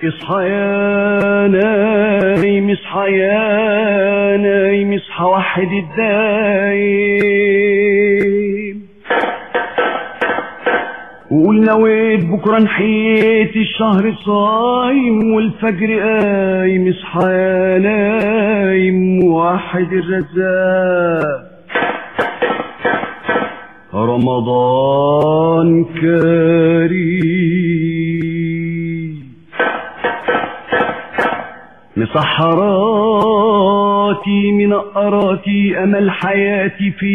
اصحى يا نايم اصحى يا نايم اصحى وحد الدايم وقول نويت بكرة نحيت الشهر صايم والفجر قايم اصحى يا نايم وحد الرزاق رمضان كريم مسحراتي منقراتي امل حياتي في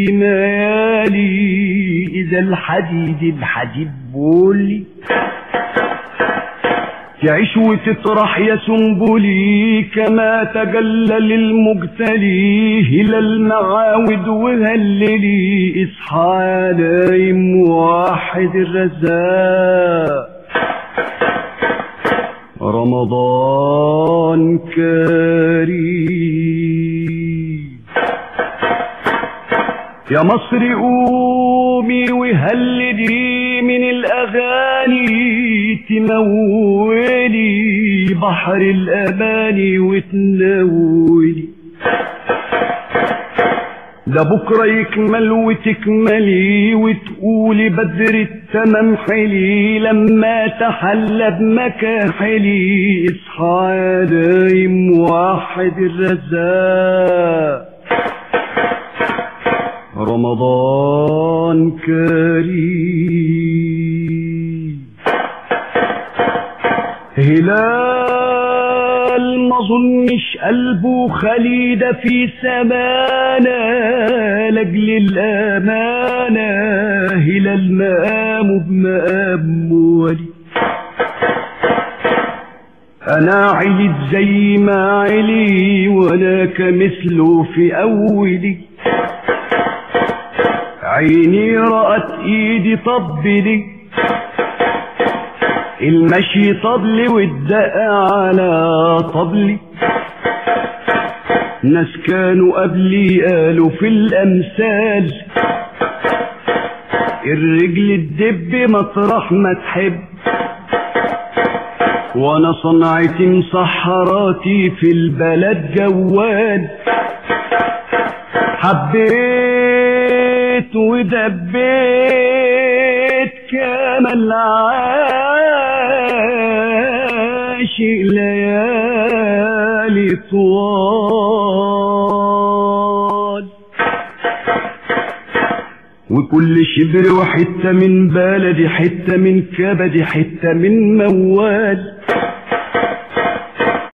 مالي اذا الحديد الحديد بولي تعيش وتطرح يا سنبلي كما تجلل المجتلي هلال المعاود وهللي اصحى يا نايم واحد الرزاق رمضان كريم يا مصر قومي وهللي من الاغاني تمولي بحر الاماني وتنولي ده بكرة يكمل وتكملي وتقولي بدر التمام حلي لما تحلى بمكاحلي اصحى يا دايم واحد الرزاق رمضان كريم هلال ما ظنش قلبه خليدة في سمانة لاجل الأمانة هلال مقامه بمقام ولي أنا عليت زي ما علي وأنا كمثله في أولي عيني رأت ايدي طبلي المشي طبلي والدق على طبلي ناس كانوا قبلي قالوا في الامثال الرجل الدب مطرح ما تحب وانا صنعتي مسحراتي في البلد جوال حبيت ودبيت كما العاشق ليالي طوال وكل شبر وحتة من بلدي حتة من كبدي حتة من موال